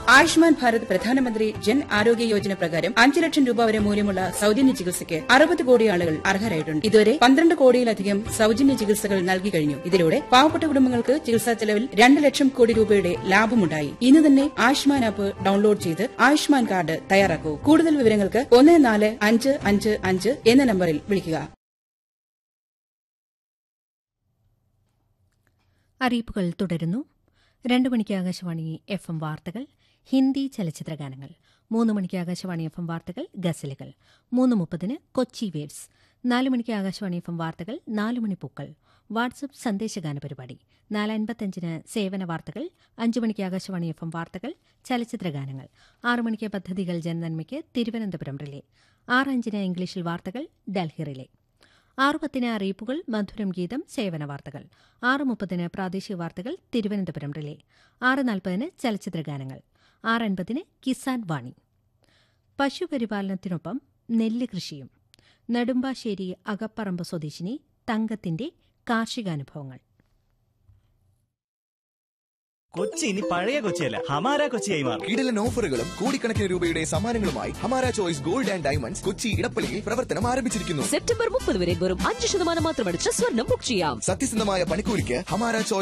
ആയുഷ്മാൻ ഭാരത് പ്രധാനമന്ത്രി ജൻ ആരോഗ്യ യോജന പ്രകാരം അഞ്ച് ലക്ഷം രൂപ വരെ മൂല്യമുള്ള സൌജന്യ ചികിത്സയ്ക്ക് അറുപത് കോടി ആളുകൾ അർഹരായിട്ടുണ്ട് ഇതുവരെ പന്ത്രണ്ട് കോടിയിലധികം സൌജന്യ ചികിത്സകൾ നൽകി കഴിഞ്ഞു ഇതിലൂടെ പാവപ്പെട്ട കുടുംബങ്ങൾക്ക് ചികിത്സാ ചെലവിൽ രണ്ട് ലക്ഷം കോടി രൂപയുടെ ലാഭമുണ്ടായി ഇന്ന് തന്നെ ആയുഷ്മാൻ ആപ്പ് ഡൌൺലോഡ് ചെയ്ത് ആയുഷ്മാൻ കാർഡ് തയ്യാറാക്കൂ കൂടുതൽ വിവരങ്ങൾക്ക് ഒന്ന് നാല് അഞ്ച് അഞ്ച് അഞ്ച് എന്ന നമ്പറിൽ വിളിക്കുക അറിയിപ്പുകൾ തുടരുന്നു രണ്ടു മണിക്ക് ആകാശവാണി എഫ് എം വാർത്തകൾ ഹിന്ദി ചലച്ചിത്ര ഗാനങ്ങൾ മൂന്ന് മണിക്ക് ആകാശവാണി എഫ് എം വാർത്തകൾ ഗസലുകൾ മൂന്ന് മുപ്പതിന് കൊച്ചി വേവ്സ് നാല് മണിക്ക് ആകാശവാണി എഫ് എം വാർത്തകൾ നാല് മണി പൂക്കൾ വാട്സപ്പ് സന്ദേശഗാന പരിപാടി നാല് അൻപത്തഞ്ചിന് സേവന വാർത്തകൾ അഞ്ചു മണിക്ക് ആകാശവാണി എഫ് എം വാർത്തകൾ ചലച്ചിത്ര ഗാനങ്ങൾ ആറ് മണിക്ക് പദ്ധതികൾ ജനനന്മയ്ക്ക് തിരുവനന്തപുരം റിലേ ആറ് അഞ്ചിന് ഇംഗ്ലീഷിൽ വാർത്തകൾ ഡൽഹി റിലേ ആറ് പത്തിന് അറിയിപ്പുകൾ മധുരം ഗീതം സേവന വാർത്തകൾ ആറ് മുപ്പതിന് പ്രാദേശിക വാർത്തകൾ തിരുവനന്തപുരം റിലേ ആറ് നാൽപ്പതിന് ചലച്ചിത്ര ഗാനങ്ങൾ ആറ് അൻപതിന് കിസാൻ വാണി പശുപരിപാലനത്തിനൊപ്പം നെല്ല് കൃഷിയും നെടുമ്പാശ്ശേരി അകപ്പറമ്പ് സ്വദേശിനി തങ്കത്തിന്റെ കാർഷികാനുഭവങ്ങൾ കൊച്ചി ഇനി പഴയ കൊച്ചിയല്ല ഹമാര കൊച്ചിയായി മാറും കിടിലൻ ഓഫറുകളും കോടിക്കണക്കിന് രൂപയുടെ സമ്മാനങ്ങളുമായി Hamara choice gold and diamonds Kochi ഇടപ്പള്ളിയിൽ പ്രവർത്തനം ആരംഭിച്ചിരിക്കുന്നു സെപ്റ്റംബർ മുപ്പത് വരെ വെറും അഞ്ച് ശതമാനം മാത്രമടിച്ച് സ്വർണം ബുക്ക് ചെയ്യാം സത്യസന്ധമായ പണിക്കൂലിക്ക് ഹമാര ചോയ്സ്